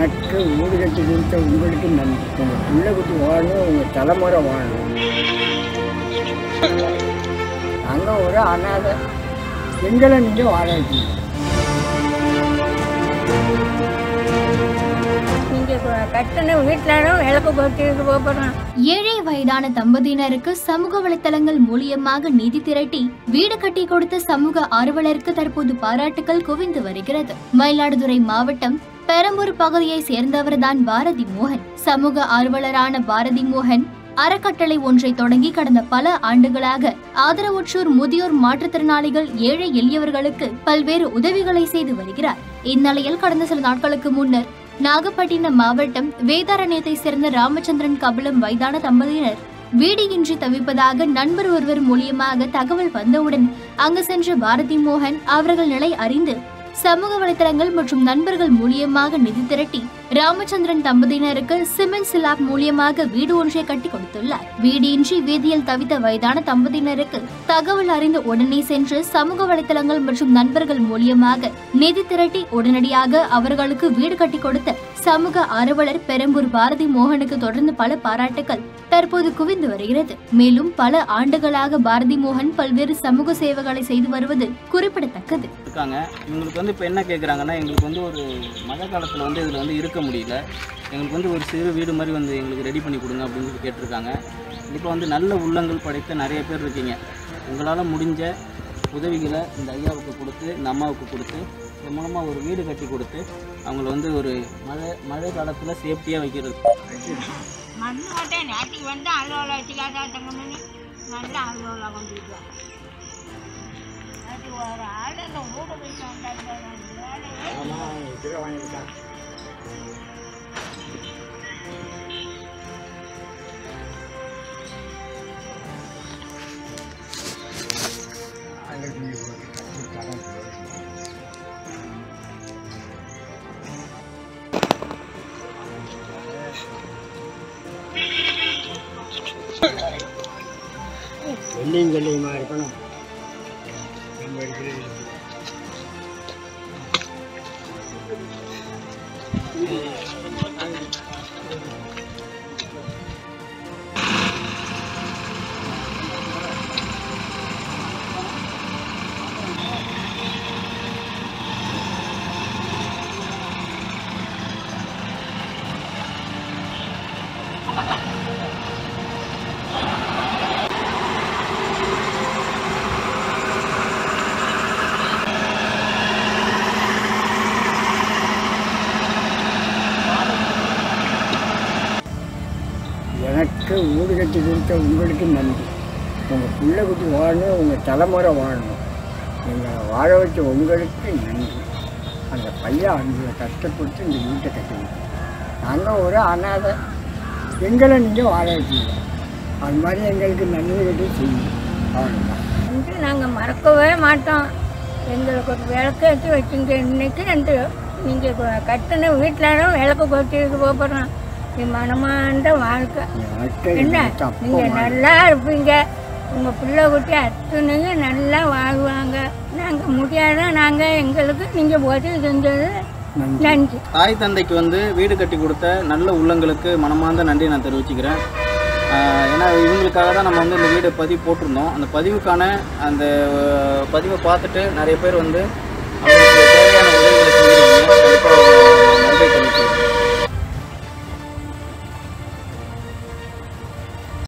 எனக்கு வீடு கட்டி கொடுத்த உங்களுக்கு நன்றி உங்கள் பிள்ளை குட்டி வாழணும் உங்கள் தலைமுறை வாழணும் நாங்கள் ஒரு அனாதை எங்களை நீங்கள் வாழ வைக்கீங்க நீங்கள் கட்டின வீட்டிலும் விளக்கு போட்டு போகிறோம் ஏழை வயதான தம்பதியினருக்கு சமூக வலைத்தளங்கள் மூலியமாக நிதி திரட்டி வீடு கட்டி கொடுத்த சமூக ஆர்வலருக்கு தற்போது பாராட்டுகள் குவிந்து வருகிறது மயிலாடுதுறை மாவட்டம் பெரம்பூர் பகுதியை சேர்ந்தவர்தான் பாரதி மோகன் சமூக ஆர்வலரான பாரதி மோகன் அறக்கட்டளை ஒன்றை தொடங்கி கடந்த பல ஆண்டுகளாக ஆதரவற்றோர் முதியோர் மாற்றுத்திறனாளிகள் ஏழை எளியவர்களுக்கு பல்வேறு உதவிகளை செய்து வருகிறார் இந்நிலையில் கடந்த சில நாட்களுக்கு முன்னர் நாகப்பட்டினம் மாவட்டம் வேதாரண்யத்தை சேர்ந்த ராமச்சந்திரன் கபிலம் வயதான தம்பதியினர் வீடு இன்றி தவிப்பதாக நண்பர் ஒருவர் மூலியமாக தகவல் வந்தவுடன் அங்கு சென்ற பாரதி மோகன் அவர்கள் நிலை அறிந்து சமூக வலைதளங்கள் மற்றும் நண்பர்கள் மூலியமாக நிதி திரட்டி ராமச்சந்திரன் தம்பதியினருக்கு சிமெண்ட் சிலாப் மூலியமாக வீடு ஒன்றை கட்டி கொடுத்துள்ளார் வீடின்றி வீதியில் தவித்த வயதான தம்பதியினருக்கு தகவல் அறிந்த உடனே சென்று சமூக வலைதளங்கள் மற்றும் நண்பர்கள் மூலியமாக நிதி திரட்டி உடனடியாக அவர்களுக்கு வீடு கட்டி கொடுத்த சமூக ஆர்வலர் பெரம்பூர் பாரதி மோகனுக்கு தொடர்ந்து பல பாராட்டுகள் தற்போது குவிந்து வருகிறது மேலும் பல ஆண்டுகளாக பாரதி மோகன் பல்வேறு சமூக சேவைகளை செய்து வருவது குறிப்பிடத்தக்கது இருக்காங்க இவங்களுக்கு வந்து இப்போ என்ன கேட்குறாங்கன்னா எங்களுக்கு வந்து ஒரு மழை காலத்தில் வந்து இதில் வந்து இருக்க முடியல எங்களுக்கு வந்து ஒரு சிறு வீடு மாதிரி வந்து எங்களுக்கு ரெடி பண்ணி கொடுங்க அப்படின்னு சொல்லி கேட்டிருக்காங்க இப்போ வந்து நல்ல உள்ளங்கள் படைத்த நிறைய பேர் இருக்கீங்க உங்களால் முடிஞ்ச உதவிகளை இந்த ஐயாவுக்கு கொடுத்து இந்த அம்மாவுக்கு கொடுத்து இது மூலமாக ஒரு வீடு கட்டி கொடுத்து அவங்கள வந்து ஒரு மழை மழை காலத்தில் சேஃப்டியாக வைக்கிறது மண்ணு மட்டும் நேற்றுக்கு வந்து அலுவலகம் வச்சுக்காதா தங்கமணி நல்ல அலுவலகம் கொண்டுருக்கோம் அது ஒரு ஆள் அந்த ஊட போயிட்டு வந்தாங்க வேலையே ஆமாம் இதில் வாங்கியிருக்காங்க அழகு ஒரு கட்டி தரம் வெள்ளியும் வெள்ளியுமா இருக்கணும் நம்ம இருக்கிறது எனக்கு வீடு கட்டி கொடுத்த உங்களுக்கு நன்றி உங்கள் பிள்ளை குட்டி வாழணும் உங்கள் தலைமுறை வாழணும் எங்களை வாழ வச்ச உங்களுக்கு நன்றி அந்த பையன் அந்த கஷ்டப்பட்டு இந்த வீட்டை கட்டி கொடுத்தோம் நாங்கள் ஒரு அனாதை எங்களை நீங்கள் வாழ வைக்கீங்க அது மாதிரி எங்களுக்கு நன்றி கட்டி செய்யுங்க அவ்வளோதான் வந்து நாங்கள் மறக்கவே மாட்டோம் எங்களுக்கு ஒரு விளக்கு ஏற்றி வச்சுங்க இன்னைக்கு ரெண்டு நீங்கள் கட்டின வீட்டிலும் விளக்கு போட்டு போகிறோம் இது மனமாண்ட வாழ்க்கை எனக்கு என்ன தப்பு நீங்கள் நல்லா இருப்பீங்க உங்கள் பிள்ளை குட்டி அத்தனையும் நல்லா வாழ்வாங்க நாங்கள் முடியாத நாங்கள் எங்களுக்கு நீங்கள் உதவி செஞ்சது நன்றி நன்றி தாய் தந்தைக்கு வந்து வீடு கட்டி கொடுத்த நல்ல உள்ளங்களுக்கு மனமார்ந்த நன்றி நான் தெரிவிச்சுக்கிறேன் ஆஹ் ஏன்னா இவங்களுக்காக தான் நம்ம வந்து இந்த வீடு பதிவு போட்டிருந்தோம் அந்த பதிவுக்கான அந்த அஹ், பதிவை பார்த்துட்டு நிறைய பேர் வந்து